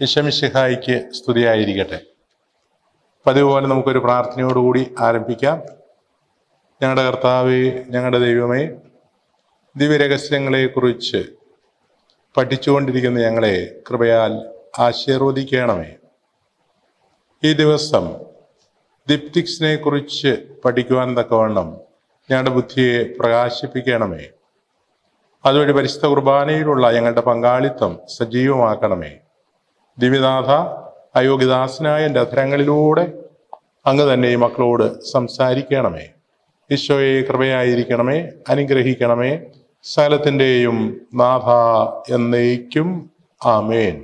വിഷമിഷിഹായിക്ക് സ്തുതിയായിരിക്കട്ടെ പതിവ് പോലെ നമുക്കൊരു പ്രാർത്ഥനയോടുകൂടി ആരംഭിക്കാം ഞങ്ങളുടെ കർത്താവേ ഞങ്ങളുടെ ദൈവമേ ദിവ്യരഹസ്യങ്ങളെക്കുറിച്ച് പഠിച്ചുകൊണ്ടിരിക്കുന്ന ഞങ്ങളെ കൃപയാൽ ആശീർവദിക്കണമേ ഈ ദിവസം ദിപ്റ്റിക്സിനെ കുറിച്ച് പഠിക്കുവാൻ തക്കവണ്ണം ഞങ്ങളുടെ ബുദ്ധിയെ പ്രകാശിപ്പിക്കണമേ അതുവഴി പരിശുദ്ധ കുർബാനയിലുള്ള ഞങ്ങളുടെ പങ്കാളിത്തം സജീവമാക്കണമേ ദിവ്യനാഥ അയോഗ്യദാസനായ എൻ്റെ അധരങ്ങളിലൂടെ അങ്ങ് തന്നെ ഈ മക്കളോട് സംസാരിക്കണമേ ഈശോയെ കൃപയായിരിക്കണമേ അനുഗ്രഹിക്കണമേ സകലത്തിൻ്റെയും നാഥ എന്നേക്കും ആമേൻ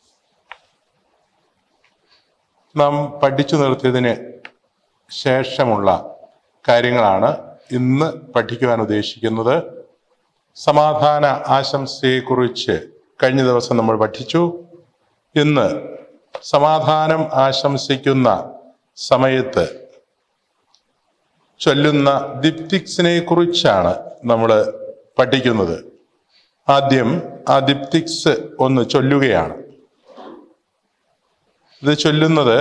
നാം പഠിച്ചു നിർത്തിയതിന് ശേഷമുള്ള കാര്യങ്ങളാണ് ഇന്ന് പഠിക്കുവാൻ ഉദ്ദേശിക്കുന്നത് സമാധാന ആശംസയെക്കുറിച്ച് കഴിഞ്ഞ ദിവസം നമ്മൾ പഠിച്ചു ഇന്ന് സമാധാനം ആശംസിക്കുന്ന സമയത്ത് ചൊല്ലുന്ന ദിപ്തിക്സിനെ കുറിച്ചാണ് നമ്മൾ പഠിക്കുന്നത് ആദ്യം ആ ദിപ്തിക്സ് ഒന്ന് ചൊല്ലുകയാണ് ഇത് ചൊല്ലുന്നത്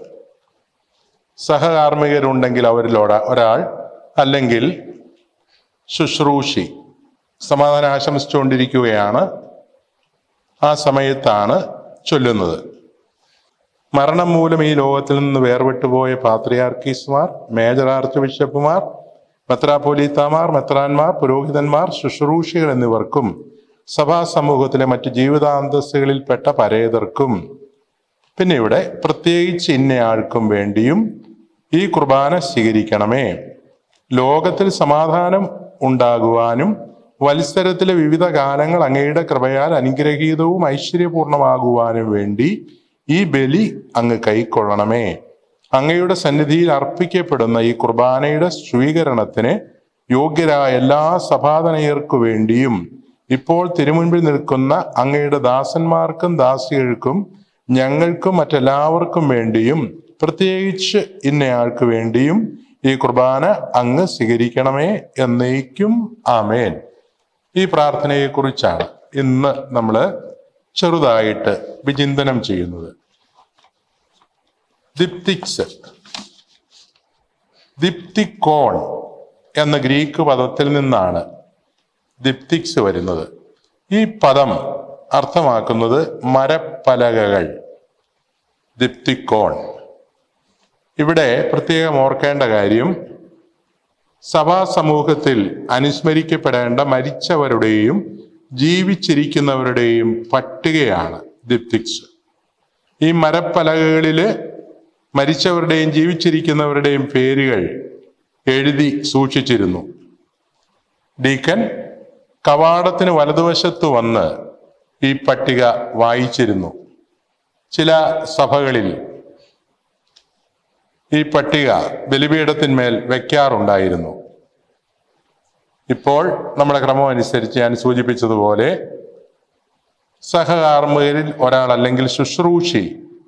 സഹകാർമ്മികരുണ്ടെങ്കിൽ അവരിൽ ഒരാ- ഒരാൾ അല്ലെങ്കിൽ ശുശ്രൂഷി സമാധാനം ആശംസിച്ചുകൊണ്ടിരിക്കുകയാണ് ആ സമയത്താണ് ചൊല്ലുന്നത് മരണം മൂലം ഈ ലോകത്തിൽ നിന്ന് വേർപെട്ടുപോയ പാത്രിയാർക്കീസ്മാർ മേജർ ആർച്ച് ബിഷപ്പുമാർ മെത്രാപോലീത്താമാർ മെത്രാന്മാർ പുരോഹിതന്മാർ ശുശ്രൂഷികൾ എന്നിവർക്കും സഭാ സമൂഹത്തിലെ മറ്റ് ജീവിതാന്തസ്സുകളിൽപ്പെട്ട പരേതർക്കും പിന്നെ ഇവിടെ പ്രത്യേകിച്ച് ഇന്നയാൾക്കും വേണ്ടിയും ഈ കുർബാന സ്വീകരിക്കണമേ ലോകത്തിൽ സമാധാനം ഉണ്ടാകുവാനും വത്സരത്തിലെ വിവിധ കാലങ്ങൾ അങ്ങയുടെ കൃപയാൽ അനുഗ്രഹീതവും ഐശ്വര്യപൂർണമാകുവാനും വേണ്ടി ഈ ബലി അങ്ങ് കൈക്കൊള്ളണമേ അങ്ങയുടെ സന്നിധിയിൽ അർപ്പിക്കപ്പെടുന്ന ഈ കുർബാനയുടെ സ്വീകരണത്തിന് യോഗ്യരായ എല്ലാ സഭാതനയർക്കു വേണ്ടിയും ഇപ്പോൾ തിരുമുൻപിൽ നിൽക്കുന്ന അങ്ങയുടെ ദാസന്മാർക്കും ദാസികൾക്കും ഞങ്ങൾക്കും മറ്റെല്ലാവർക്കും വേണ്ടിയും പ്രത്യേകിച്ച് ഇന്നയാൾക്ക് വേണ്ടിയും ഈ കുർബാന അങ്ങ് സ്വീകരിക്കണമേ എന്നേക്കും ആമേൻ ഈ പ്രാർത്ഥനയെക്കുറിച്ചാണ് ഇന്ന് നമ്മൾ ചെറുതായിട്ട് വിചിന്തനം ചെയ്യുന്നത് ദിപ്തിക്സ് ദിപ്തിക്കോൺ എന്ന ഗ്രീക്ക് പദത്തിൽ നിന്നാണ് ദിപ്തിക്സ് വരുന്നത് ഈ പദം അർത്ഥമാക്കുന്നത് മരപ്പലകകൾ ദിപ്തിക്കോൺ ഇവിടെ പ്രത്യേകം ഓർക്കേണ്ട കാര്യം സഭാ സമൂഹത്തിൽ അനുസ്മരിക്കപ്പെടേണ്ട മരിച്ചവരുടെയും ജീവിച്ചിരിക്കുന്നവരുടെയും പട്ടികയാണ് ദിപ്തിക്സ് ഈ മരപ്പലകകളില് മരിച്ചവരുടെയും ജീവിച്ചിരിക്കുന്നവരുടെയും പേരുകൾ എഴുതി സൂക്ഷിച്ചിരുന്നു ഡീക്കൻ കവാടത്തിന് വലതുവശത്ത് വന്ന് ഈ പട്ടിക വായിച്ചിരുന്നു ചില സഭകളിൽ ഈ പട്ടിക ബലിപീഠത്തിന്മേൽ വെക്കാറുണ്ടായിരുന്നു ഇപ്പോൾ നമ്മുടെ ക്രമം അനുസരിച്ച് ഞാൻ സൂചിപ്പിച്ചതുപോലെ സഹകാർമ്മികരിൽ ഒരാൾ അല്ലെങ്കിൽ ശുശ്രൂഷി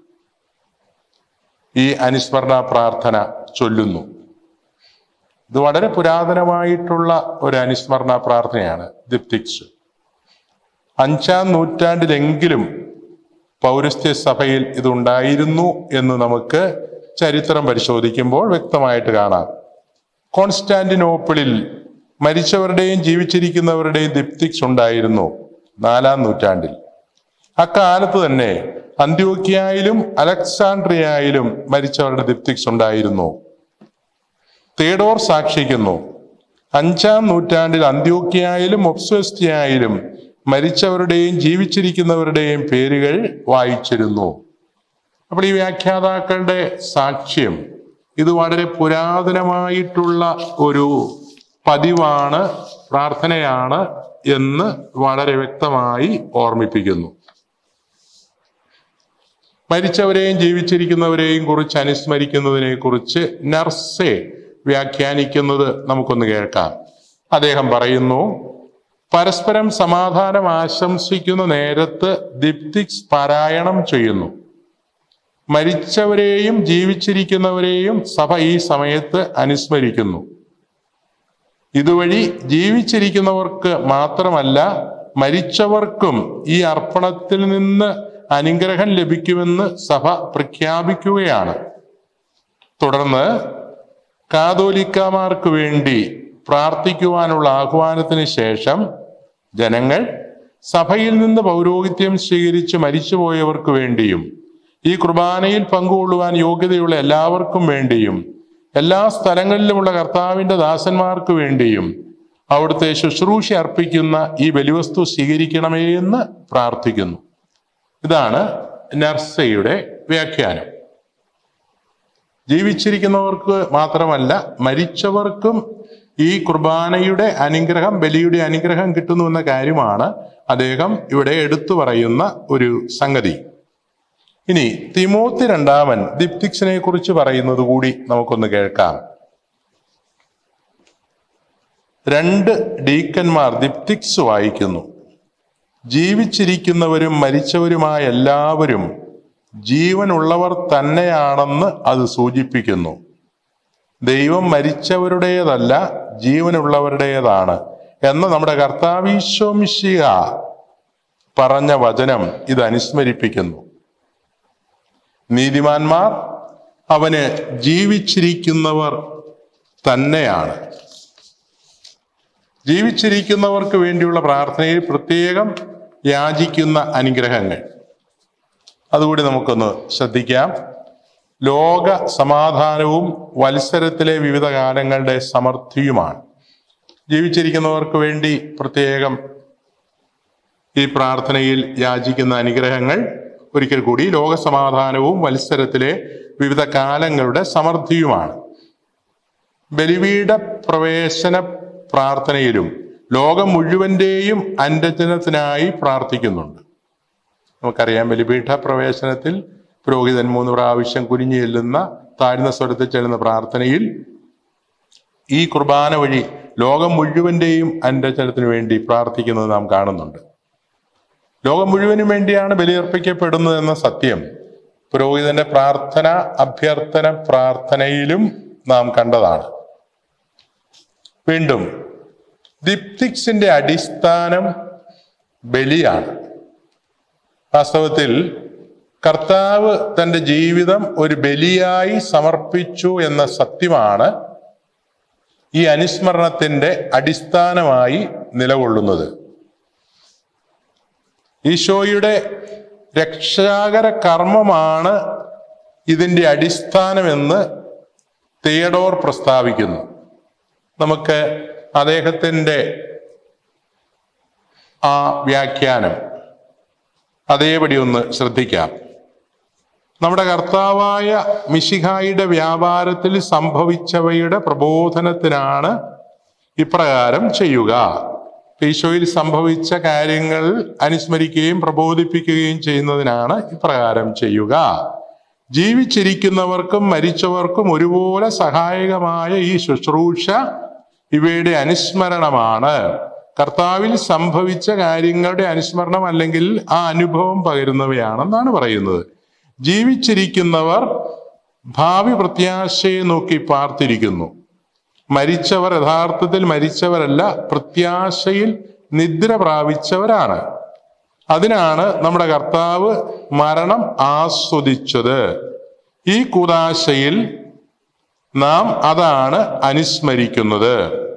ഈ അനുസ്മരണ പ്രാർത്ഥന ചൊല്ലുന്നു ഇത് വളരെ പുരാതനമായിട്ടുള്ള ഒരു അനുസ്മരണ പ്രാർത്ഥനയാണ് ദിപ്തിക്സ് അഞ്ചാം നൂറ്റാണ്ടിലെങ്കിലും പൗരസ്ത്യ സഭയിൽ ഇതുണ്ടായിരുന്നു എന്ന് നമുക്ക് ചരിത്രം പരിശോധിക്കുമ്പോൾ വ്യക്തമായിട്ട് കാണാം കോൺസ്റ്റാന്റിനോപ്പിളിൽ മരിച്ചവരുടെയും ജീവിച്ചിരിക്കുന്നവരുടെയും ദിപ്തിക്സ് ഉണ്ടായിരുന്നു നാലാം നൂറ്റാണ്ടിൽ അക്കാലത്ത് തന്നെ അന്ത്യോക്യായിലും അലക്സാണ്ട്രിയയിലും മരിച്ചവരുടെ ദിപ്തിക്സ് ഉണ്ടായിരുന്നു തേഡോർ സാക്ഷിക്കുന്നു അഞ്ചാം നൂറ്റാണ്ടിൽ അന്ത്യോക്യായിലും ഒപ്സ്വസ്തിയായാലും മരിച്ചവരുടെയും ജീവിച്ചിരിക്കുന്നവരുടെയും പേരുകൾ വായിച്ചിരുന്നു അപ്പോൾ ഈ വ്യാഖ്യാതാക്കളുടെ സാക്ഷ്യം ഇത് വളരെ പുരാതനമായിട്ടുള്ള ഒരു പതിവാണ് പ്രാർത്ഥനയാണ് എന്ന് വളരെ വ്യക്തമായി ഓർമ്മിപ്പിക്കുന്നു മരിച്ചവരെയും ജീവിച്ചിരിക്കുന്നവരെയും കുറിച്ച് അനുസ്മരിക്കുന്നതിനെ കുറിച്ച് നർസെ വ്യാഖ്യാനിക്കുന്നത് നമുക്കൊന്ന് കേൾക്കാം അദ്ദേഹം പറയുന്നു പരസ്പരം സമാധാനം ആശംസിക്കുന്ന നേരത്ത് ദിപ്തിക്സ് പാരായണം ചെയ്യുന്നു മരിച്ചവരെയും ജീവിച്ചിരിക്കുന്നവരെയും സഭ ഈ സമയത്ത് അനുസ്മരിക്കുന്നു ഇതുവഴി ജീവിച്ചിരിക്കുന്നവർക്ക് മാത്രമല്ല മരിച്ചവർക്കും ഈ അർപ്പണത്തിൽ നിന്ന് അനുഗ്രഹം ലഭിക്കുമെന്ന് സഭ പ്രഖ്യാപിക്കുകയാണ് തുടർന്ന് കാതോലിക്കമാർക്ക് വേണ്ടി പ്രാർത്ഥിക്കുവാനുള്ള ആഹ്വാനത്തിന് ശേഷം ജനങ്ങൾ സഭയിൽ നിന്ന് പൗരോഹിത്യം സ്വീകരിച്ച് മരിച്ചുപോയവർക്ക് വേണ്ടിയും ഈ കുർബാനയിൽ പങ്കുകൊള്ളുവാൻ യോഗ്യതയുള്ള എല്ലാവർക്കും വേണ്ടിയും എല്ലാ സ്ഥലങ്ങളിലുമുള്ള കർത്താവിന്റെ ദാസന്മാർക്ക് വേണ്ടിയും അവിടുത്തെ ശുശ്രൂഷ അർപ്പിക്കുന്ന ഈ ബലിവസ്തു സ്വീകരിക്കണമേ എന്ന് പ്രാർത്ഥിക്കുന്നു ഇതാണ് നർസയുടെ വ്യാഖ്യാനം ജീവിച്ചിരിക്കുന്നവർക്ക് മാത്രമല്ല മരിച്ചവർക്കും ഈ കുർബാനയുടെ അനുഗ്രഹം ബലിയുടെ അനുഗ്രഹം കിട്ടുന്നു എന്ന കാര്യമാണ് അദ്ദേഹം ഇവിടെ എടുത്തു പറയുന്ന ഒരു സംഗതി ഇനി തിമോത്തി രണ്ടാമൻ ദിപ്തിക്സിനെ കുറിച്ച് പറയുന്നത് കൂടി നമുക്കൊന്ന് കേൾക്കാം രണ്ട് ഡീക്കന്മാർ ദിപ്തിക്സ് വായിക്കുന്നു ജീവിച്ചിരിക്കുന്നവരും മരിച്ചവരുമായ എല്ലാവരും ജീവനുള്ളവർ തന്നെയാണെന്ന് അത് സൂചിപ്പിക്കുന്നു ദൈവം മരിച്ചവരുടേതല്ല ജീവനുള്ളവരുടേതാണ് എന്ന് നമ്മുടെ കർത്താവീശോമിശിക പറഞ്ഞ വചനം ഇത് അനുസ്മരിപ്പിക്കുന്നു നീതിമാന്മാർ അവന് ജീവിച്ചിരിക്കുന്നവർ തന്നെയാണ് ജീവിച്ചിരിക്കുന്നവർക്ക് വേണ്ടിയുള്ള പ്രാർത്ഥനയിൽ പ്രത്യേകം യാചിക്കുന്ന അനുഗ്രഹങ്ങൾ അതുകൂടി നമുക്കൊന്ന് ശ്രദ്ധിക്കാം ലോക സമാധാനവും വത്സരത്തിലെ വിവിധ കാലങ്ങളുടെ സമൃദ്ധിയുമാണ് ജീവിച്ചിരിക്കുന്നവർക്ക് വേണ്ടി പ്രത്യേകം ഈ പ്രാർത്ഥനയിൽ യാചിക്കുന്ന അനുഗ്രഹങ്ങൾ ഒരിക്കൽ കൂടി ലോക സമാധാനവും വത്സരത്തിലെ വിവിധ കാലങ്ങളുടെ സമൃദ്ധിയുമാണ് ബലിപീഠ പ്രവേശന പ്രാർത്ഥനയിലും ലോകം മുഴുവന്റെയും അന്റജനത്തിനായി പ്രാർത്ഥിക്കുന്നുണ്ട് നമുക്കറിയാം ബലിപീഠ പ്രവേശനത്തിൽ പുരോഹിതൻ മൂന്ന് പ്രാവശ്യം കുനിഞ്ഞു ചെല്ലുന്ന താഴ്ന്ന സ്വരത്തിൽ ചെല്ലുന്ന പ്രാർത്ഥനയിൽ ഈ കുർബാന വഴി ലോകം മുഴുവന്റെയും അന്റജനത്തിന് വേണ്ടി പ്രാർത്ഥിക്കുന്നത് നാം കാണുന്നുണ്ട് ലോകം മുഴുവനും വേണ്ടിയാണ് ബലിയർപ്പിക്കപ്പെടുന്നത് എന്ന സത്യം പുരോഹിതന്റെ പ്രാർത്ഥന അഭ്യർത്ഥന പ്രാർത്ഥനയിലും നാം കണ്ടതാണ് വീണ്ടും ദിപ്തിക്സിന്റെ അടിസ്ഥാനം ബലിയാണ് വാസ്തവത്തിൽ കർത്താവ് തന്റെ ജീവിതം ഒരു ബലിയായി സമർപ്പിച്ചു എന്ന സത്യമാണ് ഈ അനുസ്മരണത്തിന്റെ അടിസ്ഥാനമായി നിലകൊള്ളുന്നത് ഈശോയുടെ രക്ഷാകര കർമ്മമാണ് ഇതിന്റെ അടിസ്ഥാനമെന്ന് തിയഡോർ പ്രസ്താവിക്കുന്നു നമുക്ക് അദ്ദേഹത്തിൻ്റെ ആ വ്യാഖ്യാനം അതേപടി ഒന്ന് ശ്രദ്ധിക്കാം നമ്മുടെ കർത്താവായ മിശിഹായുടെ വ്യാപാരത്തിൽ സംഭവിച്ചവയുടെ പ്രബോധനത്തിനാണ് ഇപ്രകാരം ചെയ്യുക ഈശോയിൽ സംഭവിച്ച കാര്യങ്ങൾ അനുസ്മരിക്കുകയും പ്രബോധിപ്പിക്കുകയും ചെയ്യുന്നതിനാണ് ഇപ്രകാരം ചെയ്യുക ജീവിച്ചിരിക്കുന്നവർക്കും മരിച്ചവർക്കും ഒരുപോലെ സഹായകമായ ഈ ശുശ്രൂഷ ഇവയുടെ അനുസ്മരണമാണ് കർത്താവിൽ സംഭവിച്ച കാര്യങ്ങളുടെ അനുസ്മരണം അല്ലെങ്കിൽ ആ അനുഭവം പകരുന്നവയാണെന്നാണ് പറയുന്നത് ജീവിച്ചിരിക്കുന്നവർ ഭാവി പ്രത്യാശയെ നോക്കി പാർത്തിരിക്കുന്നു മരിച്ചവർ യഥാർത്ഥത്തിൽ മരിച്ചവരല്ല പ്രത്യാശയിൽ നിദ്ര പ്രാപിച്ചവരാണ് അതിനാണ് നമ്മുടെ കർത്താവ് മരണം ആസ്വദിച്ചത് ഈ കൂതാശയിൽ നാം അതാണ് അനുസ്മരിക്കുന്നത്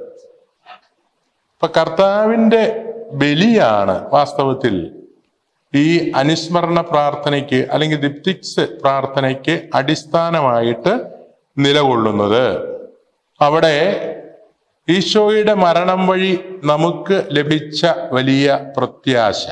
ഇപ്പൊ കർത്താവിന്റെ ബലിയാണ് വാസ്തവത്തിൽ ഈ അനുസ്മരണ പ്രാർത്ഥനയ്ക്ക് അല്ലെങ്കിൽ ദിപ്തിക്സ് പ്രാർത്ഥനയ്ക്ക് അടിസ്ഥാനമായിട്ട് നിലകൊള്ളുന്നത് അവിടെ ഈശോയുടെ മരണം വഴി നമുക്ക് ലഭിച്ച വലിയ പ്രത്യാശ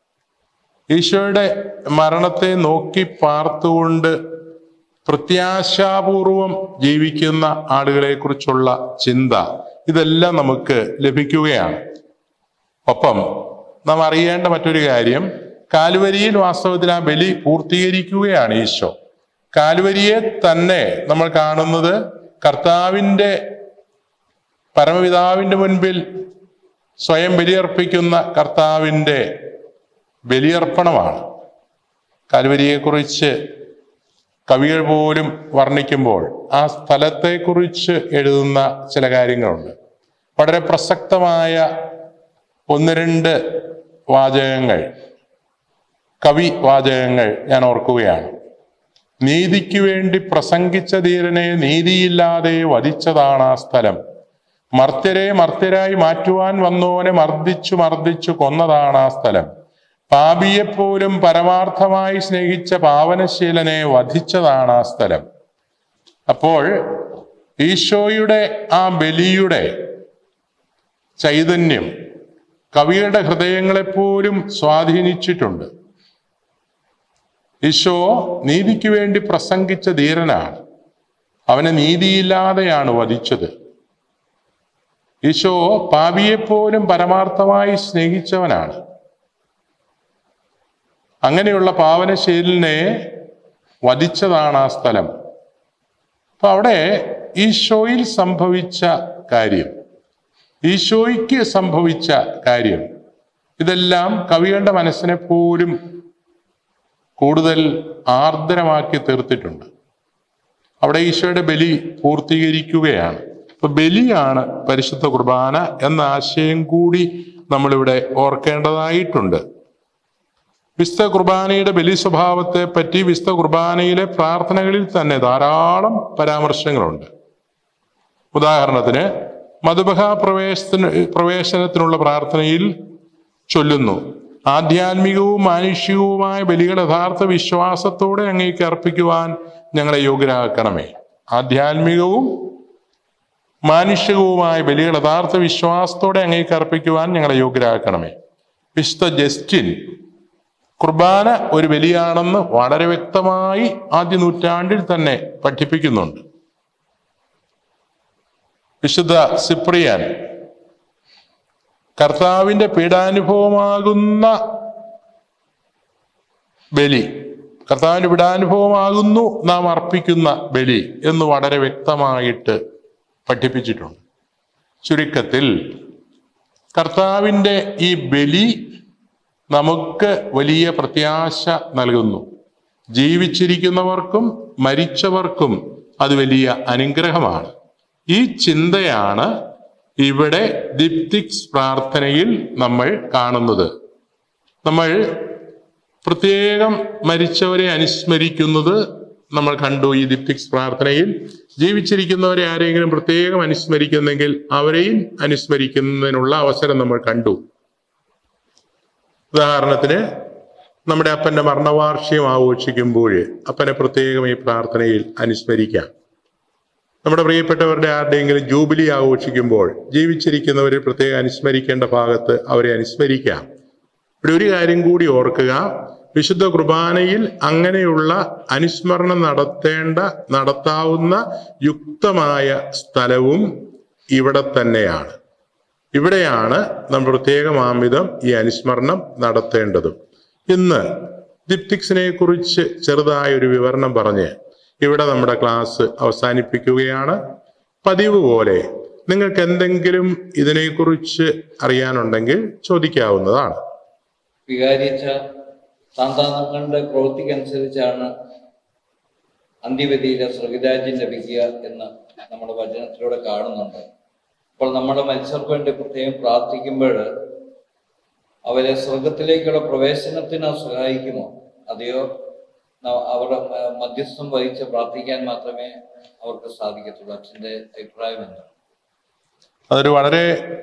ഈശോയുടെ മരണത്തെ നോക്കി പാർത്തുകൊണ്ട് പ്രത്യാശാപൂർവം ജീവിക്കുന്ന ആളുകളെ കുറിച്ചുള്ള ചിന്ത ഇതെല്ലാം നമുക്ക് ലഭിക്കുകയാണ് ഒപ്പം നാം അറിയേണ്ട മറ്റൊരു കാര്യം കാൽവരിയിൽ വാസ്തവത്തിൽ ആ ബലി പൂർത്തീകരിക്കുകയാണ് ഈശോ കാൽവരിയെ തന്നെ നമ്മൾ കാണുന്നത് കർത്താവിൻ്റെ പരമപിതാവിൻ്റെ മുൻപിൽ സ്വയം ബലിയർപ്പിക്കുന്ന കർത്താവിൻ്റെ ബലിയർപ്പണമാണ് കാൽവരിയെക്കുറിച്ച് കവികൾ പോലും വർണ്ണിക്കുമ്പോൾ ആ സ്ഥലത്തെക്കുറിച്ച് എഴുതുന്ന ചില കാര്യങ്ങളുണ്ട് വളരെ പ്രസക്തമായ ഒന്ന് രണ്ട് വാചകങ്ങൾ കവി വാചകങ്ങൾ ഞാൻ ഓർക്കുകയാണ് നീതിക്ക് വേണ്ടി പ്രസംഗിച്ച ധീരനെ നീതിയില്ലാതെ വധിച്ചതാണ് ആ സ്ഥലം മർത്യരെ മർത്യരായി മാറ്റുവാൻ വന്നോനെ മർദ്ദിച്ചു മർദ്ദിച്ചു കൊന്നതാണ് ആ സ്ഥലം പാപിയെപ്പോലും പരമാർത്ഥമായി സ്നേഹിച്ച പാവനശീലനെ വധിച്ചതാണ് ആ സ്ഥലം അപ്പോൾ ഈശോയുടെ ആ ബലിയുടെ ചൈതന്യം കവിയുടെ ഹൃദയങ്ങളെപ്പോലും സ്വാധീനിച്ചിട്ടുണ്ട് ഈശോ നീതിക്ക് വേണ്ടി പ്രസംഗിച്ച ധീരനാണ് അവനെ നീതിയില്ലാതെയാണ് വധിച്ചത് ഈശോ പാപിയെപ്പോലും പരമാർത്ഥമായി സ്നേഹിച്ചവനാണ് അങ്ങനെയുള്ള പാവനശീലിനെ വധിച്ചതാണ് ആ സ്ഥലം അപ്പൊ അവിടെ ഈശോയിൽ സംഭവിച്ച കാര്യം ഈശോയ്ക്ക് സംഭവിച്ച കാര്യം ഇതെല്ലാം കവികളുടെ മനസ്സിനെ പോലും കൂടുതൽ ആർദ്രമാക്കി തീർത്തിട്ടുണ്ട് അവിടെ ഈശോയുടെ ബലി പൂർത്തീകരിക്കുകയാണ് അപ്പൊ ബലിയാണ് പരിശുദ്ധ കുർബാന എന്ന ആശയം കൂടി നമ്മളിവിടെ ഓർക്കേണ്ടതായിട്ടുണ്ട് വിശുദ്ധ കുർബാനയുടെ ബലി സ്വഭാവത്തെ പറ്റി വിശുദ്ധ കുർബാനയിലെ പ്രാർത്ഥനകളിൽ തന്നെ ധാരാളം പരാമർശങ്ങളുണ്ട് ഉദാഹരണത്തിന് മധുബഹ പ്രവേശത്തിന് പ്രവേശനത്തിനുള്ള പ്രാർത്ഥനയിൽ ചൊല്ലുന്നു ആധ്യാത്മികവും മാനുഷികവുമായ ബലികൾ യഥാർത്ഥ വിശ്വാസത്തോടെ അങ്ങേക്ക് അർപ്പിക്കുവാൻ ഞങ്ങളെ യോഗ്യരാക്കണമേ ആധ്യാത്മികവും മാനുഷികവുമായ ബലികൾ യഥാർത്ഥ വിശ്വാസത്തോടെ അങ്ങേക്ക് അർപ്പിക്കുവാൻ ഞങ്ങളെ യോഗ്യരാക്കണമേ വിശുദ്ധ ജസ്റ്റിൻ കുർബാന ഒരു ബലിയാണെന്ന് വളരെ വ്യക്തമായി ആദ്യ നൂറ്റാണ്ടിൽ തന്നെ പഠിപ്പിക്കുന്നുണ്ട് വിശുദ്ധ സിപ്രിയാൻ കർത്താവിന്റെ പീഡാനുഭവമാകുന്ന ബലി കർത്താവിന്റെ പീഡാനുഭവമാകുന്നു നാം അർപ്പിക്കുന്ന ബലി എന്ന് വളരെ വ്യക്തമായിട്ട് പഠിപ്പിച്ചിട്ടുണ്ട് ചുരുക്കത്തിൽ കർത്താവിന്റെ ഈ ബലി നമുക്ക് വലിയ പ്രത്യാശ നൽകുന്നു ജീവിച്ചിരിക്കുന്നവർക്കും മരിച്ചവർക്കും അത് വലിയ അനുഗ്രഹമാണ് ഈ ചിന്തയാണ് ഇവിടെ ദിപ്തിക്സ് പ്രാർത്ഥനയിൽ നമ്മൾ കാണുന്നത് നമ്മൾ പ്രത്യേകം മരിച്ചവരെ അനുസ്മരിക്കുന്നത് നമ്മൾ കണ്ടു ഈ ദിപ്തിക്സ് പ്രാർത്ഥനയിൽ ജീവിച്ചിരിക്കുന്നവരെ ആരെങ്കിലും പ്രത്യേകം അനുസ്മരിക്കുന്നെങ്കിൽ അവരെയും അനുസ്മരിക്കുന്നതിനുള്ള അവസരം നമ്മൾ കണ്ടു ഉദാഹരണത്തിന് നമ്മുടെ അപ്പന്റെ മരണവാർഷികം ആഘോഷിക്കുമ്പോൾ അപ്പനെ പ്രത്യേകം ഈ പ്രാർത്ഥനയിൽ അനുസ്മരിക്കാം നമ്മുടെ പ്രിയപ്പെട്ടവരുടെ ആരുടെയെങ്കിലും ജൂബിലി ആഘോഷിക്കുമ്പോൾ ജീവിച്ചിരിക്കുന്നവരെ പ്രത്യേകം അനുസ്മരിക്കേണ്ട ഭാഗത്ത് അവരെ അനുസ്മരിക്കാം ഇവിടെ ഒരു കാര്യം കൂടി ഓർക്കുക വിശുദ്ധ കുർബാനയിൽ അങ്ങനെയുള്ള അനുസ്മരണം നടത്തേണ്ട നടത്താവുന്ന യുക്തമായ സ്ഥലവും ഇവിടെ തന്നെയാണ് ഇവിടെയാണ് നമ്മൾ പ്രത്യേകമാമിതം ഈ അനുസ്മരണം നടത്തേണ്ടതും ഇന്ന് ദിപ്തിക്സിനെ കുറിച്ച് ചെറുതായ ഒരു വിവരണം പറഞ്ഞ് ഇവിടെ നമ്മുടെ ക്ലാസ് അവസാനിപ്പിക്കുകയാണ് പതിവ് പോലെ നിങ്ങൾക്ക് എന്തെങ്കിലും ഇതിനെക്കുറിച്ച് അറിയാനുണ്ടെങ്കിൽ ചോദിക്കാവുന്നതാണ് വികാരിച്ച സാന്താനങ്ങളുടെ പ്രവൃത്തിക്കനുസരിച്ചാണ് അന്ത്യവിധിയിലെ സ്വർഗരാജ്യം ലഭിക്കുക എന്ന് നമ്മുടെ വചനത്തിലൂടെ കാണുന്നുണ്ട് അപ്പോൾ നമ്മുടെ മനുഷ്യർക്ക് വേണ്ടി പ്രത്യേകം പ്രാർത്ഥിക്കുമ്പോൾ അവരെ സ്വർഗത്തിലേക്കുള്ള പ്രവേശനത്തിന് സഹായിക്കുമോ അതെയോ ന- അവരുടെ മ- മധ്യസ്ഥം വഹിച്ച് പ്രാർത്ഥിക്കാൻ മാത്രമേ അവർക്ക് സാധിക്കത്തുള്ളൂ അച്ഛൻ്റെ അഭിപ്രായം എന്താണ് അതൊരു വളരെ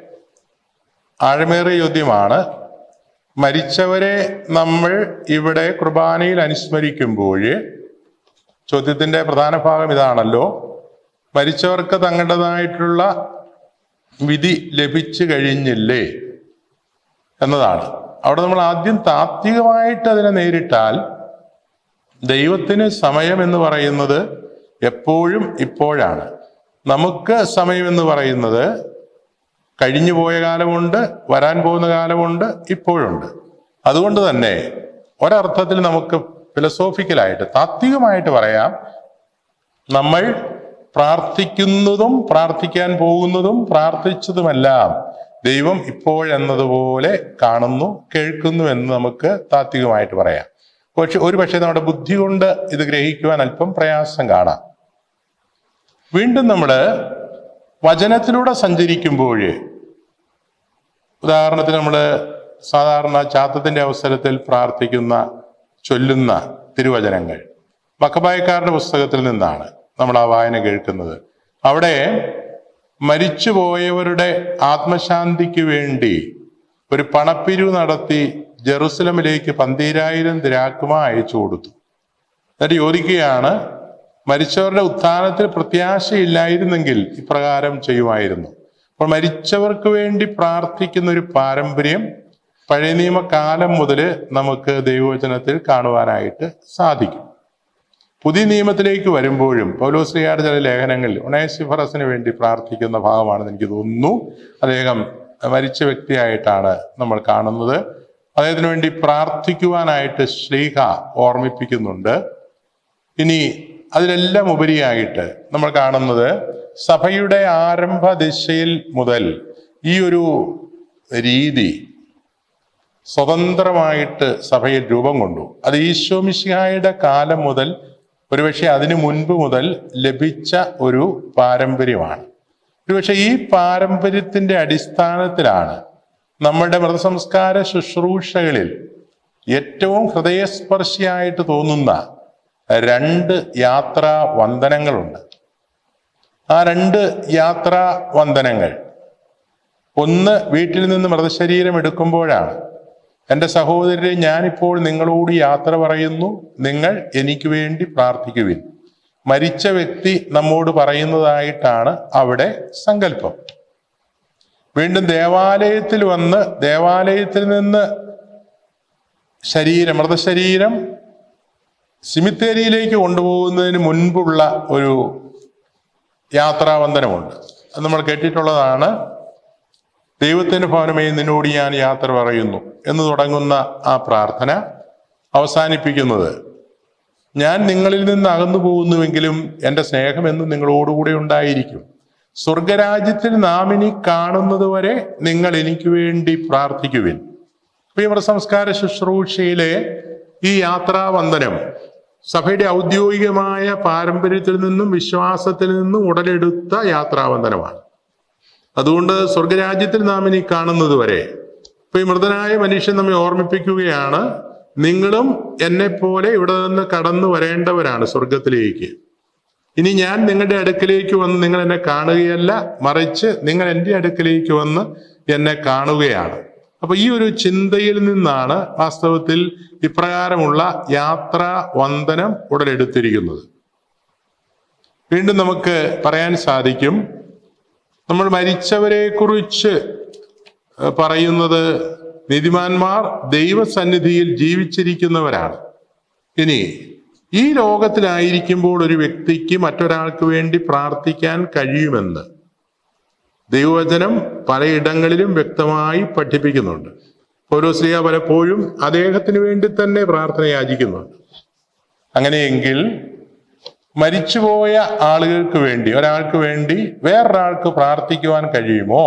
ആഴമേറിയ ചോദ്യമാണ് മരിച്ചവരെ നമ്മൾ ഇവിടെ കുർബാനയിൽ അനുസ്മരിക്കുമ്പോൾ ചോദ്യത്തിന്റെ പ്രധാന ഭാഗം ഇതാണല്ലോ മരിച്ചവർക്ക് തങ്ങളുടേതായിട്ടുള്ള വിധി ലഭിച്ചു കഴിഞ്ഞില്ലേ എന്നതാണ് അവിടെ നമ്മൾ ആദ്യം താത്വികമായിട്ട് അതിനെ നേരിട്ടാൽ ദൈവത്തിന് സമയം എന്ന് പറയുന്നത് എപ്പോഴും ഇപ്പോഴാണ് നമുക്ക് സമയം എന്ന് പറയുന്നത് കഴിഞ്ഞു പോയ കാലമുണ്ട് വരാൻ പോകുന്ന കാലമുണ്ട് ഇപ്പോഴുണ്ട് അതുകൊണ്ട് തന്നെ ഒരർത്ഥത്തിൽ നമുക്ക് ഫിലസോഫിക്കലായിട്ട് താത്വികമായിട്ട് പറയാം നമ്മൾ പ്രാർത്ഥിക്കുന്നതും പ്രാർത്ഥിക്കാൻ പോകുന്നതും പ്രാർത്ഥിച്ചതുമെല്ലാം ദൈവം ഇപ്പോഴെന്നതുപോലെ കാണുന്നു കേൾക്കുന്നു എന്ന് നമുക്ക് താത്വികമായിട്ട് പറയാം പക്ഷെ ഒരു പക്ഷേ നമ്മുടെ ബുദ്ധി കൊണ്ട് ഇത് ഗ്രഹിക്കുവാൻ അല്പം പ്രയാസം കാണാം വീണ്ടും നമ്മൾ വചനത്തിലൂടെ സഞ്ചരിക്കുമ്പോൾ ഉദാഹരണത്തിന് നമ്മൾ സാധാരണ ചാത്തത്തിന്റെ അവസരത്തിൽ പ്രാർത്ഥിക്കുന്ന ചൊല്ലുന്ന തിരുവചനങ്ങൾ മക്കബായക്കാരുടെ പുസ്തകത്തിൽ നിന്നാണ് നമ്മൾ ആ വായന കേൾക്കുന്നത് അവിടെ മരിച്ചുപോയവരുടെ ആത്മശാന്തിക്ക് വേണ്ടി ഒരു പണപ്പിരിവ് നടത്തി ജെറുസലമിലേക്ക് പന്തീരായിരം ദിരാക്കുമ അയച്ചു കൊടുത്തു എന്നിട്ട് ചോദിക്കുകയാണ് മരിച്ചവരുടെ ഉത്ഥാനത്തിൽ പ്രത്യാശയില്ലായിരുന്നെങ്കിൽ ഇപ്രകാരം ചെയ്യുമായിരുന്നു അപ്പോൾ മരിച്ചവർക്ക് വേണ്ടി പ്രാർത്ഥിക്കുന്ന ഒരു പാരമ്പര്യം പഴയ നിയമകാലം മുതൽ നമുക്ക് ദൈവവചനത്തിൽ കാണുവാനായിട്ട് സാധിക്കും പുതിയ നിയമത്തിലേക്ക് വരുമ്പോഴും പൗലോസ്ലിയാരുടെ ചില ലേഖനങ്ങളിൽ ഒണേസിഫറസിന് വേണ്ടി പ്രാർത്ഥിക്കുന്ന ഭാഗമാണെന്ന് എനിക്ക് തോന്നുന്നു അദ്ദേഹം മരിച്ച വ്യക്തിയായിട്ടാണ് നമ്മൾ കാണുന്നത് അദ്ദേഹത്തിന് വേണ്ടി പ്രാർത്ഥിക്കുവാനായിട്ട് ശ്ലീഹ ഓർമ്മിപ്പിക്കുന്നുണ്ട് ഇനി അതിലെല്ലാം ഉപരിയായിട്ട് നമ്മൾ കാണുന്നത് സഭയുടെ ആരംഭ ദിശയിൽ മുതൽ ഈ ഒരു രീതി സ്വതന്ത്രമായിട്ട് സഭയിൽ രൂപം കൊണ്ടു അത് ഈശോമിശിഹായുടെ കാലം മുതൽ ഒരുപക്ഷെ അതിനു മുൻപ് മുതൽ ലഭിച്ച ഒരു പാരമ്പര്യമാണ് ഒരുപക്ഷെ ഈ പാരമ്പര്യത്തിന്റെ അടിസ്ഥാനത്തിലാണ് നമ്മുടെ മൃതസംസ്കാര ശുശ്രൂഷകളിൽ ഏറ്റവും ഹൃദയസ്പർശിയായിട്ട് തോന്നുന്ന രണ്ട് യാത്രാ വന്ദനങ്ങളുണ്ട് ആ രണ്ട് യാത്രാ വന്ദനങ്ങൾ ഒന്ന് വീട്ടിൽ നിന്ന് മൃതശരീരം എടുക്കുമ്പോഴാണ് എൻ്റെ സഹോദരരെ ഞാനിപ്പോൾ നിങ്ങളോട് യാത്ര പറയുന്നു നിങ്ങൾ എനിക്ക് വേണ്ടി പ്രാർത്ഥിക്കുവിൻ മരിച്ച വ്യക്തി നമ്മോട് പറയുന്നതായിട്ടാണ് അവിടെ സങ്കല്പം വീണ്ടും ദേവാലയത്തിൽ വന്ന് ദേവാലയത്തിൽ നിന്ന് ശരീരം മൃതശരീരം സിമിത്തേരിയിലേക്ക് കൊണ്ടുപോകുന്നതിന് മുൻപുള്ള ഒരു യാത്രാവന്ദനമുണ്ട് അത് നമ്മൾ കേട്ടിട്ടുള്ളതാണ് ദൈവത്തിന്റെ ഭവനമേ നിന്നോട് ഞാൻ യാത്ര പറയുന്നു എന്ന് തുടങ്ങുന്ന ആ പ്രാർത്ഥന അവസാനിപ്പിക്കുന്നത് ഞാൻ നിങ്ങളിൽ നിന്ന് അകന്നു പോകുന്നുവെങ്കിലും എൻ്റെ സ്നേഹം എന്നും നിങ്ങളോടുകൂടെ ഉണ്ടായിരിക്കും സ്വർഗരാജ്യത്തിൽ നാം ഇനി കാണുന്നത് വരെ നിങ്ങൾ എനിക്ക് വേണ്ടി പ്രാർത്ഥിക്കുവിൻ പ്രിയമൃ സംസ്കാര ശുശ്രൂഷയിലെ ഈ യാത്രാവന്ദനം സഭയുടെ ഔദ്യോഗികമായ പാരമ്പര്യത്തിൽ നിന്നും വിശ്വാസത്തിൽ നിന്നും ഉടലെടുത്ത യാത്രാവന്ദനമാണ് അതുകൊണ്ട് സ്വർഗരാജ്യത്തിൽ നാം ഇനി കാണുന്നത് വരെ ഇപ്പൊ ഈ മൃതനായ മനുഷ്യൻ നമ്മെ ഓർമ്മിപ്പിക്കുകയാണ് നിങ്ങളും എന്നെ പോലെ ഇവിടെ നിന്ന് കടന്നു വരേണ്ടവരാണ് സ്വർഗത്തിലേക്ക് ഇനി ഞാൻ നിങ്ങളുടെ അടുക്കലേക്ക് വന്ന് നിങ്ങൾ എന്നെ കാണുകയല്ല മറിച്ച് നിങ്ങൾ എൻ്റെ അടുക്കലേക്ക് വന്ന് എന്നെ കാണുകയാണ് അപ്പൊ ഈ ഒരു ചിന്തയിൽ നിന്നാണ് വാസ്തവത്തിൽ ഇപ്രകാരമുള്ള യാത്രാ വന്ദനം ഉടലെടുത്തിരിക്കുന്നത് വീണ്ടും നമുക്ക് പറയാൻ സാധിക്കും നമ്മൾ മരിച്ചവരെ കുറിച്ച് പറയുന്നത് നീതിമാന്മാർ ദൈവസന്നിധിയിൽ ജീവിച്ചിരിക്കുന്നവരാണ് ഇനി ഈ ലോകത്തിലായിരിക്കുമ്പോൾ ഒരു വ്യക്തിക്ക് മറ്റൊരാൾക്ക് വേണ്ടി പ്രാർത്ഥിക്കാൻ കഴിയുമെന്ന് ദൈവവചനം പലയിടങ്ങളിലും വ്യക്തമായി പഠിപ്പിക്കുന്നുണ്ട് ഓരോ സ്ത്രീയ പലപ്പോഴും അദ്ദേഹത്തിന് വേണ്ടി തന്നെ പ്രാർത്ഥന യാചിക്കുന്നുണ്ട് അങ്ങനെയെങ്കിൽ മരിച്ചുപോയ ആളുകൾക്ക് വേണ്ടി ഒരാൾക്ക് വേണ്ടി വേറൊരാൾക്ക് പ്രാർത്ഥിക്കുവാൻ കഴിയുമോ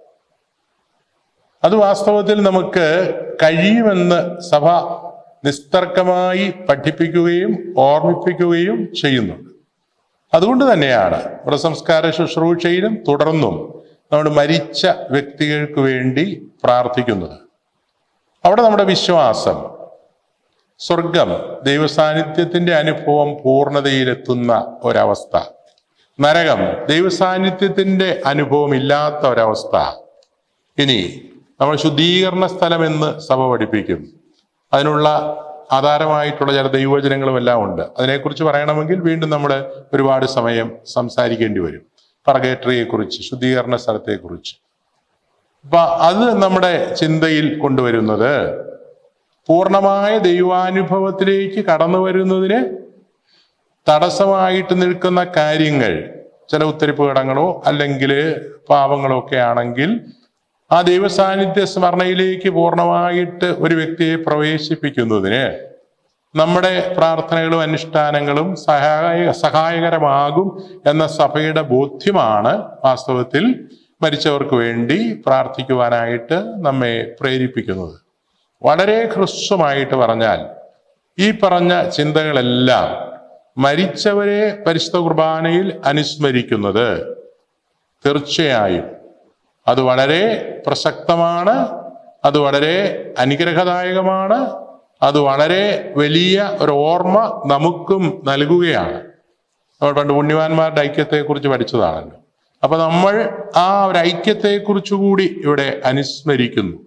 അത് വാസ്തവത്തിൽ നമുക്ക് കഴിയുമെന്ന് സഭ നിസ്തർക്കമായി പഠിപ്പിക്കുകയും ഓർമ്മിപ്പിക്കുകയും ചെയ്യുന്നുണ്ട് അതുകൊണ്ട് തന്നെയാണ് മൃതസംസ്കാര ശുശ്രൂഷയിലും തുടർന്നും നമ്മൾ മരിച്ച വ്യക്തികൾക്ക് വേണ്ടി പ്രാർത്ഥിക്കുന്നത് അവിടെ നമ്മുടെ വിശ്വാസം സ്വർഗം ദൈവസാന്നിധ്യത്തിന്റെ അനുഭവം പൂർണ്ണതയിലെത്തുന്ന ഒരവസ്ഥ നരകം ദൈവസാന്നിധ്യത്തിന്റെ അനുഭവം ഇല്ലാത്ത ഒരവസ്ഥ ഇനി നമ്മൾ ശുദ്ധീകരണ സ്ഥലം എന്ന് സഭ പഠിപ്പിക്കും അതിനുള്ള ആധാരമായിട്ടുള്ള ചില ദൈവവചനങ്ങളും എല്ലാം ഉണ്ട് അതിനെക്കുറിച്ച് പറയണമെങ്കിൽ വീണ്ടും നമ്മൾ ഒരുപാട് സമയം സംസാരിക്കേണ്ടി വരും പറഗേറ്ററിയെ കുറിച്ച് ശുദ്ധീകരണ സ്ഥലത്തെക്കുറിച്ച് അപ്പൊ അത് നമ്മുടെ ചിന്തയിൽ കൊണ്ടുവരുന്നത് പൂർണ്ണമായ ദൈവാനുഭവത്തിലേക്ക് കടന്നു വരുന്നതിന് തടസ്സമായിട്ട് നിൽക്കുന്ന കാര്യങ്ങൾ ചില ഉത്തരിപ്പ് കടങ്ങളോ അല്ലെങ്കിൽ പാവങ്ങളോ ഒക്കെ ആണെങ്കിൽ ആ ദൈവസാന്നിധ്യ സ്മരണയിലേക്ക് പൂർണ്ണമായിട്ട് ഒരു വ്യക്തിയെ പ്രവേശിപ്പിക്കുന്നതിന് നമ്മുടെ പ്രാർത്ഥനകളും അനുഷ്ഠാനങ്ങളും സഹായ സഹായകരമാകും എന്ന സഭയുടെ ബോധ്യമാണ് വാസ്തവത്തിൽ മരിച്ചവർക്ക് വേണ്ടി പ്രാർത്ഥിക്കുവാനായിട്ട് നമ്മെ പ്രേരിപ്പിക്കുന്നത് വളരെ ഹ്രസ്വമായിട്ട് പറഞ്ഞാൽ ഈ പറഞ്ഞ ചിന്തകളെല്ലാം മരിച്ചവരെ പരിശുദ്ധ കുർബാനയിൽ അനുസ്മരിക്കുന്നത് തീർച്ചയായും അത് വളരെ പ്രസക്തമാണ് അത് വളരെ അനുഗ്രഹദായകമാണ് അത് വളരെ വലിയ ഒരു ഓർമ്മ നമുക്കും നൽകുകയാണ് നമ്മൾ പണ്ട് പുണ്യവാന്മാരുടെ ഐക്യത്തെക്കുറിച്ച് പഠിച്ചതാണല്ലോ അപ്പൊ നമ്മൾ ആ ഒരു ഐക്യത്തെക്കുറിച്ച് കൂടി ഇവിടെ അനുസ്മരിക്കുന്നു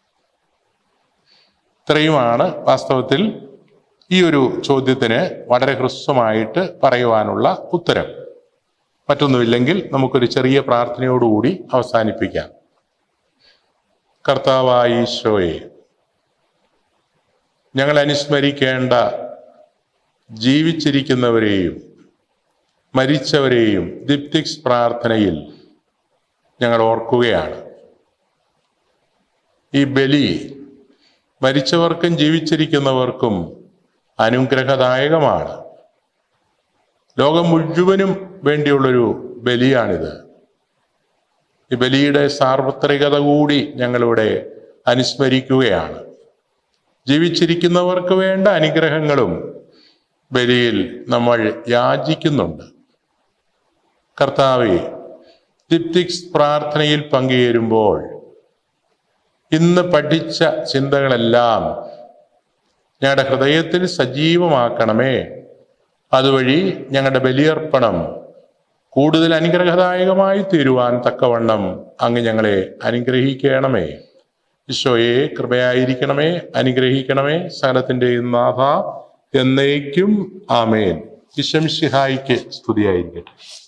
ഇത്രയുമാണ് വാസ്തവത്തിൽ ഈ ഒരു ചോദ്യത്തിന് വളരെ ഹ്രസ്വമായിട്ട് പറയുവാനുള്ള ഉത്തരം മറ്റൊന്നുമില്ലെങ്കിൽ നമുക്കൊരു ചെറിയ പ്രാർത്ഥനയോടുകൂടി അവസാനിപ്പിക്കാം കർത്താവായ ഈശോയെ ഞങ്ങൾ അനുസ്മരിക്കേണ്ട ജീവിച്ചിരിക്കുന്നവരെയും മരിച്ചവരെയും ദിപ്തിക്സ് പ്രാർത്ഥനയിൽ ഞങ്ങൾ ഓർക്കുകയാണ് ഈ ബലി മരിച്ചവർക്കും ജീവിച്ചിരിക്കുന്നവർക്കും അനുഗ്രഹദായകമാണ് ലോകം മുഴുവനും വേണ്ടിയുള്ളൊരു ബലിയാണിത് ഈ ബലിയുടെ സാർവത്രികത കൂടി ഞങ്ങളിവിടെ അനുസ്മരിക്കുകയാണ് ജീവിച്ചിരിക്കുന്നവർക്ക് വേണ്ട അനുഗ്രഹങ്ങളും ബലിയിൽ നമ്മൾ യാചിക്കുന്നുണ്ട് കർത്താവെ ദിപ്തിക്സ് പ്രാർത്ഥനയിൽ പങ്കുചേരുമ്പോൾ ഇന്ന് പഠിച്ച ചിന്തകളെല്ലാം ഞങ്ങളുടെ ഹൃദയത്തിൽ സജീവമാക്കണമേ അതുവഴി ഞങ്ങളുടെ ബലിയർപ്പണം കൂടുതൽ അനുഗ്രഹദായകമായി തീരുവാൻ തക്കവണ്ണം അങ്ങ് ഞങ്ങളെ അനുഗ്രഹിക്കണമേ ഈശോയെ കൃപയായിരിക്കണമേ അനുഗ്രഹിക്കണമേ സകലത്തിൻ്റെയും നാഥ എന്നേക്കും ആമേൻ വിശംഷിഹായിക്ക് സ്തുതിയായിരിക്കട്ടെ